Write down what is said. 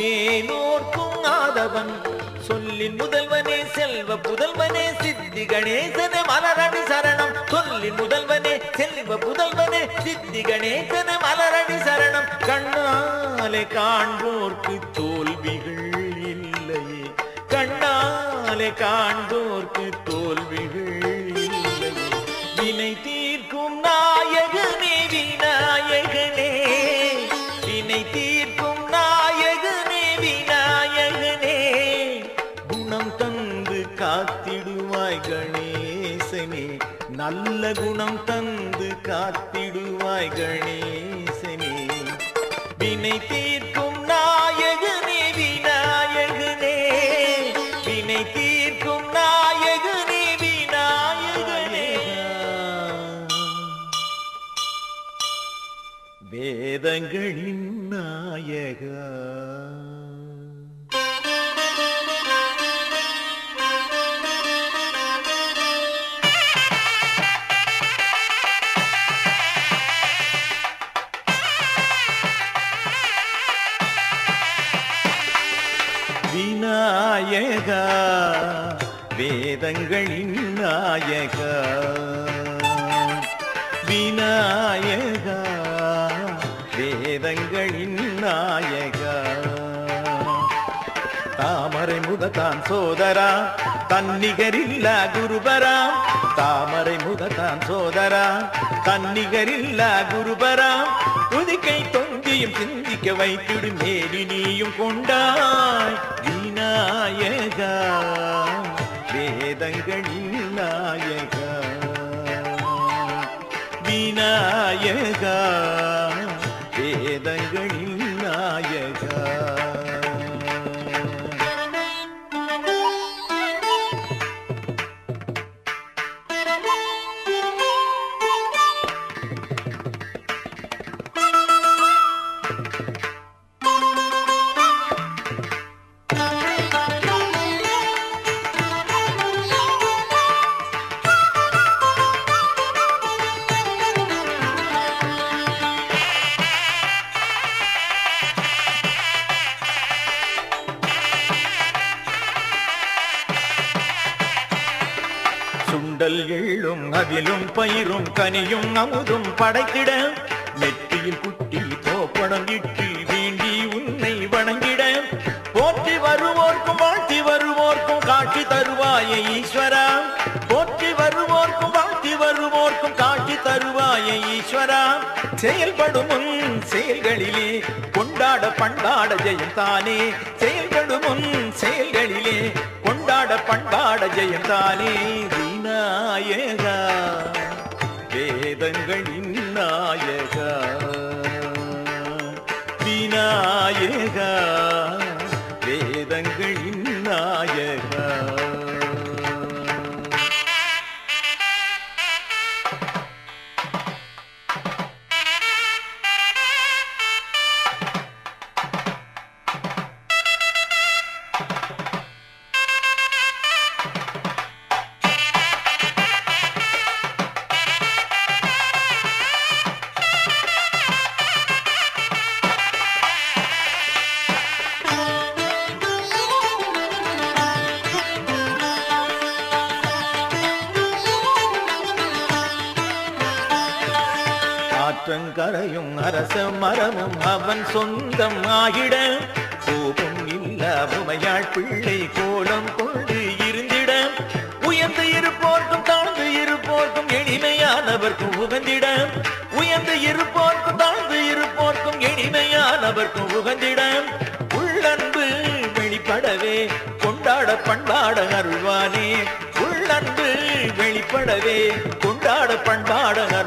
ஏனோர்க்கும் ஆதவன் சொல்லின் முதல்வனே செல்வ புதல்வனே சித்தி கணேசனே மலரடி சரணம் சொல்லின் முதல்வனே செல்வ புதல்வனே சித்தி கணேசனே மலரடி சரணம் கண்ணாலே காண்போர்க்கு தோல்விகள் இல்லையே கண்ணாலே காண்போர்க்கு தோல்விகள் இல்லையே வினை தீர்க்கும் நாயகனே விநாயகனே வினை தீர்க்கும் நாயகனே விநாயகனே குணம் தந்து காத்திடுவாய் கணேசனே நல்ல குணம் தந்து காத்திடுவாய் கணேசனே வினை தீர்க்கும் நாயகனே விநாயகனே வினை தீர்க்கும் நாயகனே விநாயகனே வேதங்களின் நாயகா விநாயகா வேதங்களின் நாயகா விநாயகா வேதங்களின் நாயகா தாமரை முததான் சோதரா தன்னிகரில்ல குருபரா தாமரை முததான் சோதரா தன்னிகரில்ல குருபரா துதிக்கை தொங்கியும் சிந்திக்க வைத்திடு மேலி நீயும் கொண்டாய் விநாயகா வேதங்களின் நாயகா விநாயகா வேதங்களின் நாயகா சுண்டல் எள்ளும் அதிலும் பயிரும் கனியும் அமுதும் படைத்திட நெற்றியில் குட்டி தோப்படம் இட்டு வேண்டி உன்னை வணங்கிட போற்றி வருவோர்க்கும் வாழ்த்தி வருவோர்க்கும் காட்சி தருவாய ஈஸ்வரா போற்றி வருவோர்க்கும் வாழ்த்தி வருவோர்க்கும் காட்சி தருவாய ஈஸ்வரா செயல்படும் உன் செயல்களிலே கொண்டாட பண்பாட ஜெயம் தானே செயல்படும் உன் செயல்களிலே கொண்டாட பண்பாட ஜெயம் தானே விநாயகா வேதங்களின் நாயகா விநாயகா வேதங்களின் நாயகா ஆற்றங்கரையும் அரச மரமும் அவன் சொந்தம் ஆகிட கோபம் இல்ல உமையாள் பிள்ளை கோலம் கொண்டு இருந்திட உயர்ந்து இருப்போர்க்கும் தாழ்ந்து இருப்போர்க்கும் எளிமையானவர்க்கும் உகந்திட உயர்ந்து இருப்போர்க்கும் தாழ்ந்து இருப்போர்க்கும் எளிமையானவர்க்கும் உகந்திட உள்ளன்பு வெளிப்படவே கொண்டாட பண்பாட அருள்வானே உள்ளன்பு வெளிப்படவே கொண்டாட பண்பாட